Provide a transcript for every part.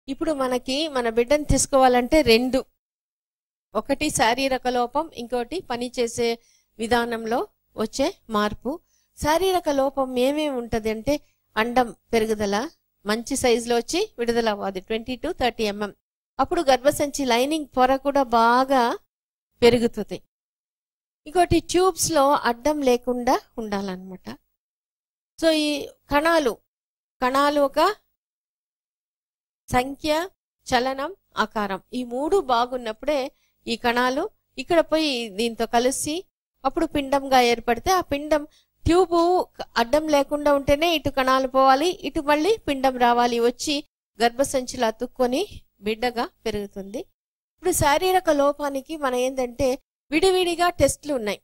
ఇప్పుడు మనకి మన బిడ్డను తీసుకోవాలంటే రెండు ఒకటి శారీరక లోపం ఇంకోటి పని చేసే విధానంలో వచ్చే మార్పు శారీరక లోపం ఏమేమి ఉంటది అంటే అండం పెరుగుదల మంచి సైజులో వచ్చి విడుదల అవ్వాలి ట్వంటీ టు థర్టీ ఎంఎం అప్పుడు గర్భసంచి లైనింగ్ పొర కూడా బాగా పెరుగుతుంది ఇంకోటి ట్యూబ్స్ లో అడ్డం లేకుండా ఉండాలన్నమాట సో ఈ కణాలు కణాలు ఒక సంఖ్య చలనం ఆకారం ఈ మూడు బాగున్నప్పుడే ఈ కణాలు ఇక్కడ పోయి దీంతో కలిసి అప్పుడు పిండంగా ఏర్పడితే ఆ పిండం ట్యూబు అడ్డం లేకుండా ఉంటేనే ఇటు కణాలు పోవాలి ఇటు మళ్ళీ పిండం రావాలి వచ్చి గర్భసంచిలో అతుక్కొని బిడ్డగా పెరుగుతుంది ఇప్పుడు శారీరక లోపానికి మన ఏంటంటే విడివిడిగా టెస్ట్లు ఉన్నాయి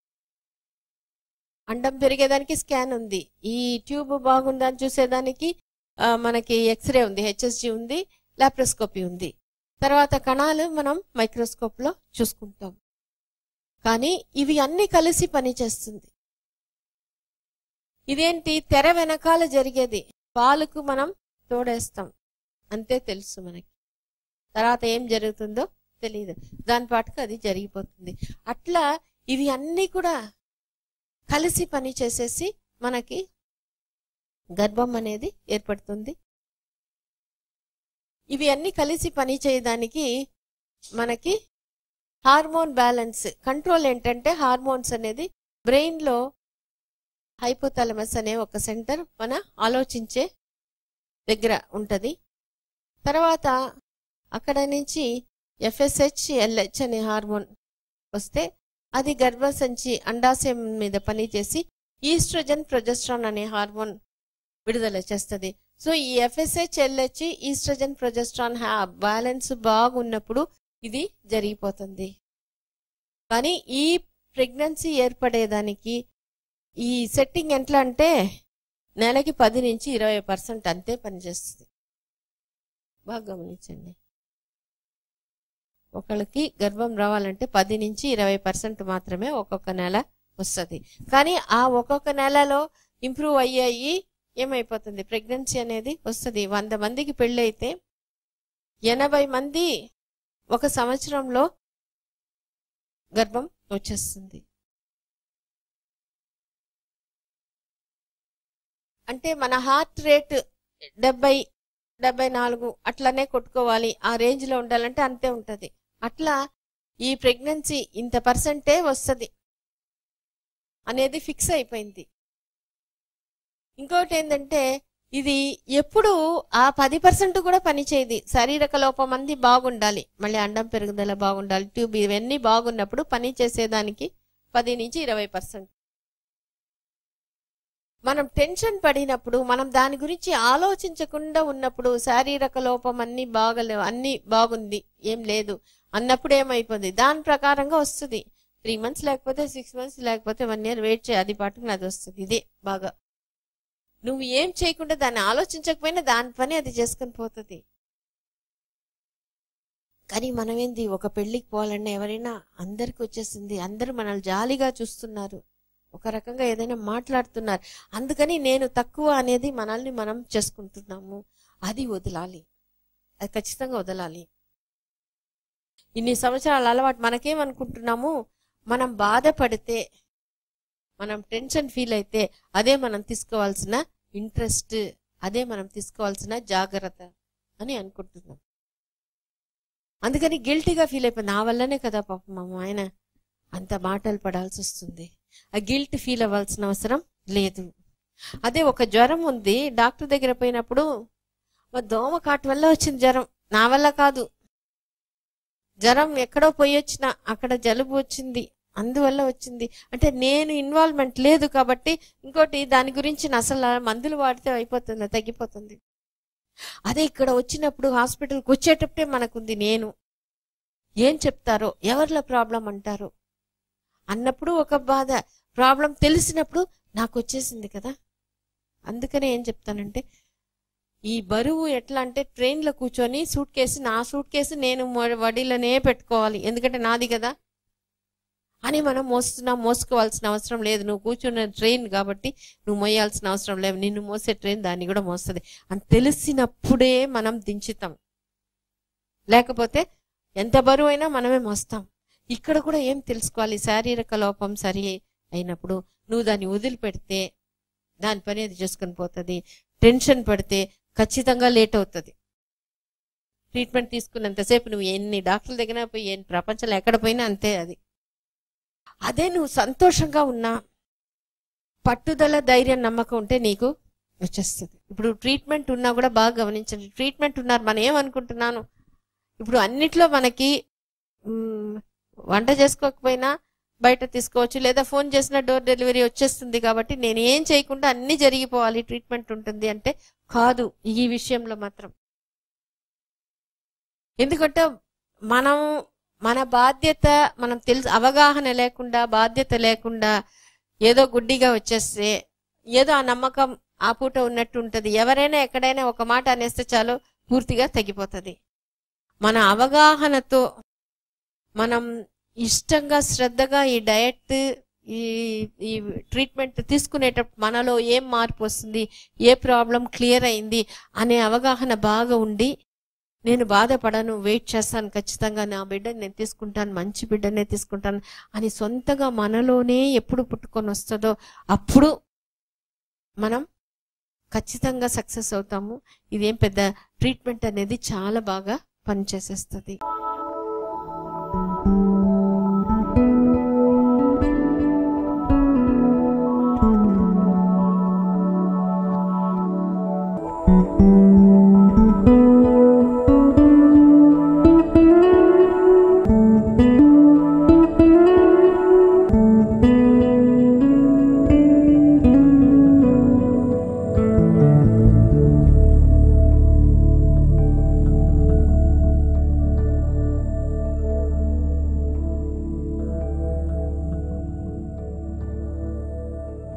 అండం పెరిగేదానికి స్కాన్ ఉంది ఈ ట్యూబ్ బాగుందని చూసేదానికి ఆ, మనకి ఎక్స్రే ఉంది హెచ్ఎస్జి ఉంది లాప్రోస్కోపీ ఉంది తర్వాత కణాలు మనం మైక్రోస్కోప్ లో చూసుకుంటాం కానీ ఇవి అన్ని కలిసి పనిచేస్తుంది ఇదేంటి తెర వెనకాల జరిగేది పాలకు మనం తోడేస్తాం అంతే తెలుసు మనకి తర్వాత ఏం జరుగుతుందో తెలియదు దాని పాటుకు అది జరిగిపోతుంది అట్లా ఇవి అన్ని కూడా కలిసి పని చేసేసి మనకి గర్భం అనేది ఏర్పడుతుంది ఇవి అన్ని కలిసి పని చేయడానికి మనకి హార్మోన్ బ్యాలెన్స్ కంట్రోల్ ఏంటంటే హార్మోన్స్ అనేది బ్రెయిన్ లో హైపోథాలమస్ అనే ఒక సెంటర్ మన ఆలోచించే దగ్గర ఉంటది తర్వాత అక్కడ నుంచి ఎఫ్ఎస్హెచ్ ఎల్హెచ్ అనే హార్మోన్ వస్తే అది గర్భసంచి అండాశయం మీద పనిచేసి ఈస్ట్రోజన్ ప్రొజెస్ట్రాన్ అనే హార్మోన్ విడుదల చేస్తుంది సో ఈ FSH LH oestrogen progesterone balance బాగున్నప్పుడు ఇది జరిగిపోతుంది కానీ ఈ ప్రెగ్నెన్సీ ఏర్పడేదానికి ఈ సెట్టింగ్ ఎట్లా అంటే నెలకి పది నుంచి ఇరవై పర్సెంట్ అంతే పనిచేస్తుంది బాగా గమనించండి ఒకళ్ళకి గర్భం రావాలంటే పది నుంచి ఇరవై పర్సెంట్ మాత్రమే ఒక్కొక్క నెల వస్తుంది కానీ ఆ ఒక్కొక్క నెలలో ఇంప్రూవ్ అయ్యాయి ఏమైపోతుంది ప్రెగ్నెన్సీ అనేది వస్తుంది వంద మందికి పెళ్ళైతే ఎనభై మంది ఒక సంవత్సరంలో గర్భం వచ్చేస్తుంది అంటే మన హార్ట్ రేట్ డెబ్బై డెబ్బై నాలుగు అట్లనే కొట్టుకోవాలి ఆ రేంజ్ లో ఉండాలంటే అంతే ఉంటది అట్లా ఈ ప్రెగ్నెన్సీ ఇంత పర్సెంటే వస్తుంది అనేది ఫిక్స్ అయిపోయింది ఇంకోటి ఏంటంటే ఇది ఎప్పుడు ఆ పది పర్సెంట్ కూడా పనిచేయదు శారీరక లోపం అంది బాగుండాలి మళ్ళీ అండం పెరుగుదల బాగుండాలి ట్యూబ్ ఇవన్నీ బాగున్నప్పుడు పని చేసేదానికి పది నుంచి ఇరవై పర్సెంట్ మనం టెన్షన్ పడినప్పుడు మనం దాని గురించి ఆలోచించకుండా ఉన్నప్పుడు శారీరక లోపం అన్ని బాగలేవు అన్ని బాగుంది ఏం లేదు అన్నప్పుడు ఏమైపోతుంది దాని ప్రకారంగా వస్తుంది త్రీ మంత్స్ లేకపోతే సిక్స్ మంత్స్ లేకపోతే వన్ ఇయర్ వెయిట్ చేయి అది పాటుకు అది వస్తుంది ఇదే బాగా నువ్వు ఏం చేయకుండా దాన్ని ఆలోచించకపోయినా దాని పని అది చేసుకొని పోతుంది కానీ మనం ఏంది ఒక పెళ్లికి పోవాలన్నా ఎవరైనా అందరికి వచ్చేసింది అందరూ మనల్ని జాలిగా చూస్తున్నారు ఒక రకంగా ఏదైనా మాట్లాడుతున్నారు అందుకని నేను తక్కువ అనేది మనల్ని మనం చేసుకుంటున్నాము అది వదలాలి అది ఖచ్చితంగా వదలాలి ఇన్ని సంవత్సరాల అలవాటు మనకేమనుకుంటున్నాము మనం బాధపడితే మనం టెన్షన్ ఫీల్ అయితే అదే మనం తీసుకోవాల్సిన ఇంట్రెస్ట్ అదే మనం తీసుకోవాల్సిన జాగ్రత్త అని అనుకుంటున్నాం అందుకని గిల్టీగా ఫీల్ అయిపోయింది నా వల్లనే కదా పాపం మా ఆయన అంత మాటలు పడాల్సి వస్తుంది ఆ గిల్ట్ ఫీల్ అవ్వాల్సిన అవసరం లేదు అదే ఒక జ్వరం ఉంది డాక్టర్ దగ్గర పోయినప్పుడు "మా దోమ కాటు వల్ల వచ్చింది జ్వరం నా వల్ల కాదు జ్వరం ఎక్కడో పోయి వచ్చిన అక్కడ జలుబు వచ్చింది అందువల్ల వచ్చింది అంటే నేను ఇన్వాల్వ్మెంట్ లేదు కాబట్టి ఇంకోటి దాని గురించి నా అసలు మందులు వాడితే అయిపోతుంది తగ్గిపోతుంది అదే ఇక్కడ వచ్చినప్పుడు హాస్పిటల్కి వచ్చేటప్పుడే మనకుంది నేను ఏం చెప్తారో ఎవరిలో ప్రాబ్లం అంటారో అన్నప్పుడు ఒక బాధ ప్రాబ్లం తెలిసినప్పుడు నాకు వచ్చేసింది కదా అందుకనే ఏం చెప్తానంటే ఈ బరువు ఎట్లా అంటే ట్రైన్లో కూర్చొని సూట్ కేసు నా సూట్ కేసు నేను మొ- వడిలోనే పెట్టుకోవాలి ఎందుకంటే నాది కదా అని మనం మోస్తున్నా మోసుకోవాల్సిన అవసరం లేదు నువ్వు కూర్చున్న ట్రైన్ కాబట్టి నువ్వు మోయాల్సిన అవసరం లేదు నిన్ను మోసే ట్రైన్ దాన్ని కూడా మోస్తుంది అని తెలిసినప్పుడే మనం దించుతాం లేకపోతే ఎంత బరువు అయినా మనమే మోస్తాం ఇక్కడ కూడా ఏం తెలుసుకోవాలి శారీరక లోపం సరి అయినప్పుడు నువ్వు దాన్ని వదిలిపెడితే దాని పని అది చేసుకొని పోతుంది టెన్షన్ పడితే ఖచ్చితంగా లేట్ అవుతుంది ట్రీట్మెంట్ తీసుకున్నంతసేపు నువ్వు ఎన్ని డాక్టర్ల దగ్గర పోయి ఎన్ని ప్రపంచంలో ఎక్కడ పోయినా అంతే అది అదే నువ్వు సంతోషంగా ఉన్నా పట్టుదల ధైర్యం నమ్మకం ఉంటే నీకు వచ్చేస్తుంది ఇప్పుడు ట్రీట్మెంట్ ఉన్నా కూడా బాగా గమనించండి ట్రీట్మెంట్ ఉన్నారు మనం ఏమనుకుంటున్నాను ఇప్పుడు అన్నిట్లో మనకి మ్, వంట చేసుకోకపోయినా బయట తీసుకోవచ్చు లేదా ఫోన్ చేసిన డోర్ డెలివరీ వచ్చేస్తుంది కాబట్టి నేను ఏం చేయకుండా అన్ని జరిగిపోవాలి ట్రీట్మెంట్ ఉంటుంది అంటే కాదు ఈ విషయంలో మాత్రం ఎందుకంటే మనం మన బాధ్యత మనం తెలుసు అవగాహన లేకుండా బాధ్యత లేకుండా ఏదో గుడ్డిగా వచ్చేస్తే ఏదో ఆ నమ్మకం ఆ పూట ఉన్నట్టు ఉంటుంది ఎవరైనా ఎక్కడైనా ఒక మాట అనేస్తే చాలు పూర్తిగా తగ్గిపోతుంది మన అవగాహనతో మనం ఇష్టంగా శ్రద్ధగా ఈ డయట్ ఈ ఈ ట్రీట్మెంట్ తీసుకునేటప్పుడు మనలో ఏం మార్పు వస్తుంది ఏ ప్రాబ్లం క్లియర్ అయింది అనే అవగాహన బాగా ఉండి నేను బాధపడను వెయిట్ చేస్తాను ఖచ్చితంగా నా బిడ్డని నేను తీసుకుంటాను మంచి బిడ్డనే తీసుకుంటాను అని సొంతగా మనలోనే ఎప్పుడు పుట్టుకొని వస్తుందో అప్పుడు మనం ఖచ్చితంగా సక్సెస్ అవుతాము ఇదేం పెద్ద ట్రీట్మెంట్ అనేది చాలా బాగా పనిచేసేస్తుంది